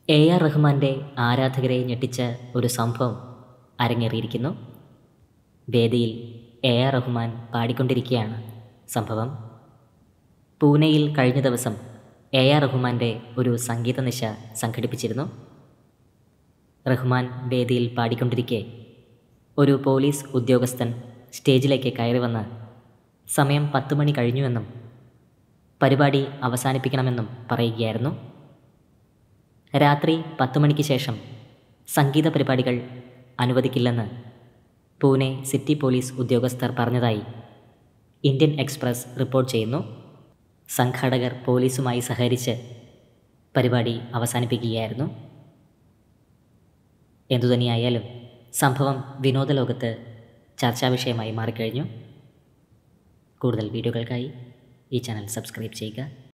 A R റഹ്മാൻ്റെ ആരാധകരെ ഞെട്ടിച്ച ഒരു സംഭവം അരങ്ങേറിയിരിക്കുന്നു വേദിയിൽ എ ആർ റഹ്മാൻ പാടിക്കൊണ്ടിരിക്കുകയാണ് സംഭവം പൂനെയിൽ കഴിഞ്ഞ ദിവസം എ ആർ റഹ്മാൻ്റെ ഒരു സംഗീത നിശ സംഘടിപ്പിച്ചിരുന്നു റഹ്മാൻ വേദിയിൽ പാടിക്കൊണ്ടിരിക്കെ ഒരു പോലീസ് ഉദ്യോഗസ്ഥൻ സ്റ്റേജിലേക്ക് കയറി വന്ന് സമയം പത്ത് മണി കഴിഞ്ഞുവെന്നും പരിപാടി അവസാനിപ്പിക്കണമെന്നും പറയുകയായിരുന്നു രാത്രി പത്ത് മണിക്ക് ശേഷം സംഗീത പരിപാടികൾ അനുവദിക്കില്ലെന്ന് പൂനെ സിറ്റി പോലീസ് ഉദ്യോഗസ്ഥർ പറഞ്ഞതായി ഇന്ത്യൻ എക്സ്പ്രസ് റിപ്പോർട്ട് ചെയ്യുന്നു സംഘാടകർ പോലീസുമായി സഹകരിച്ച് പരിപാടി അവസാനിപ്പിക്കുകയായിരുന്നു എന്തുതന്നെയായാലും സംഭവം വിനോദലോകത്ത് ചർച്ചാ വിഷയമായി മാറിക്കഴിഞ്ഞു കൂടുതൽ വീഡിയോകൾക്കായി ഈ ചാനൽ സബ്സ്ക്രൈബ് ചെയ്യുക